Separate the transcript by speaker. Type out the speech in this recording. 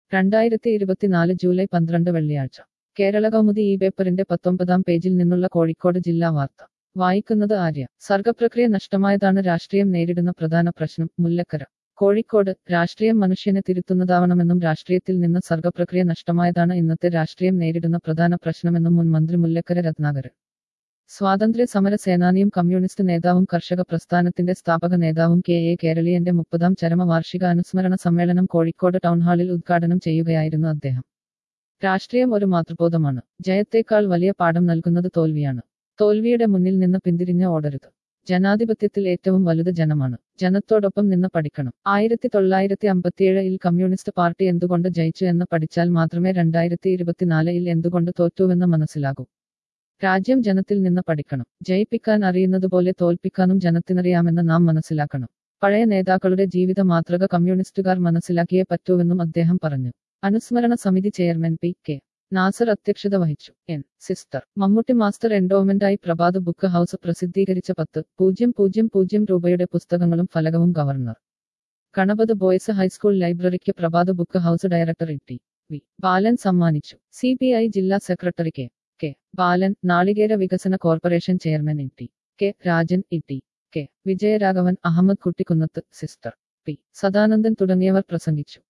Speaker 1: രണ്ടായിരത്തി ഇരുപത്തിനാല് ജൂലൈ പന്ത്രണ്ട് വെള്ളിയാഴ്ച കേരള കൗമുദി ഈ പേപ്പറിന്റെ പത്തൊമ്പതാം പേജിൽ നിന്നുള്ള കോഴിക്കോട് ജില്ലാ വാർത്ത വായിക്കുന്നത് ആര്യ സർഗപ്രക്രിയ നഷ്ടമായതാണ് രാഷ്ട്രീയം നേരിടുന്ന പ്രധാന പ്രശ്നം മുല്ലക്കര കോഴിക്കോട് രാഷ്ട്രീയം മനുഷ്യനെ തിരുത്തുന്നതാവണമെന്നും രാഷ്ട്രീയത്തിൽ നിന്ന് സർഗപ്രക്രിയ നഷ്ടമായതാണ് ഇന്നത്തെ രാഷ്ട്രീയം നേരിടുന്ന പ്രധാന പ്രശ്നമെന്നും മുൻ മന്ത്രി മുല്ലക്കര രത്നാകരൻ സ്വാതന്ത്ര്യ സമര സേനാനിയും കമ്മ്യൂണിസ്റ്റ് നേതാവും കർഷക പ്രസ്ഥാനത്തിന്റെ സ്ഥാപക നേതാവും കെ എ കേരളീയന്റെ മുപ്പതാം ചരമ വാർഷിക അനുസ്മരണ സമ്മേളനം കോഴിക്കോട് ടൗൺഹാളിൽ ഉദ്ഘാടനം ചെയ്യുകയായിരുന്നു അദ്ദേഹം രാഷ്ട്രീയം ഒരു മാതൃബോധമാണ് ജയത്തേക്കാൾ വലിയ പാഠം നൽകുന്നത് തോൽവിയാണ് തോൽവിയുടെ മുന്നിൽ നിന്ന് പിന്തിരിഞ്ഞ് ഓടരുത് ജനാധിപത്യത്തിൽ ഏറ്റവും വലുത് ജനമാണ് ജനത്തോടൊപ്പം നിന്ന് പഠിക്കണം ആയിരത്തി തൊള്ളായിരത്തി അമ്പത്തിയേഴിൽ കമ്മ്യൂണിസ്റ്റ് പാർട്ടി എന്തുകൊണ്ട് ജയിച്ചു എന്ന് പഠിച്ചാൽ മാത്രമേ രണ്ടായിരത്തി ഇരുപത്തിനാലിൽ എന്തുകൊണ്ട് തോറ്റുവെന്ന് മനസ്സിലാകൂ രാജ്യം ജനത്തിൽ നിന്ന് പഠിക്കണം ജയിപ്പിക്കാൻ അറിയുന്നതുപോലെ തോൽപ്പിക്കാനും ജനത്തിനറിയാമെന്ന് നാം മനസ്സിലാക്കണം പഴയ നേതാക്കളുടെ ജീവിത മാതൃക കമ്മ്യൂണിസ്റ്റുകാർ മനസ്സിലാക്കിയേ പറ്റൂവെന്നും അദ്ദേഹം പറഞ്ഞു അനുസ്മരണ സമിതി ചെയർമാൻ പി കെ നാസർ അധ്യക്ഷത വഹിച്ചു എൻ സിസ്റ്റർ മമ്മൂട്ടി മാസ്റ്റർ എൻഡോമെന്റായി പ്രഭാത് ബുക്ക് ഹൗസ് പ്രസിദ്ധീകരിച്ച പത്ത് പൂജ്യം പൂജ്യം പൂജ്യം രൂപയുടെ പുസ്തകങ്ങളും ഫലകവും ഗവർണർ ഗണപത് ബോയ്സ് ഹൈസ്കൂൾ ലൈബ്രറിക്ക് Prabhat book house director T V Balan സമ്മാനിച്ചു സി പി ഐ ജില്ലാ സെക്രട്ടറി കെ കെ ബാലൻ നാളികേര വികസന corporation chairman N T K Rajan E T K Vijayaraghavan Ahammed Kuttikkunnath sister P Sadanandan തുടങ്ങിയവർ പ്രസംഗിച്ചു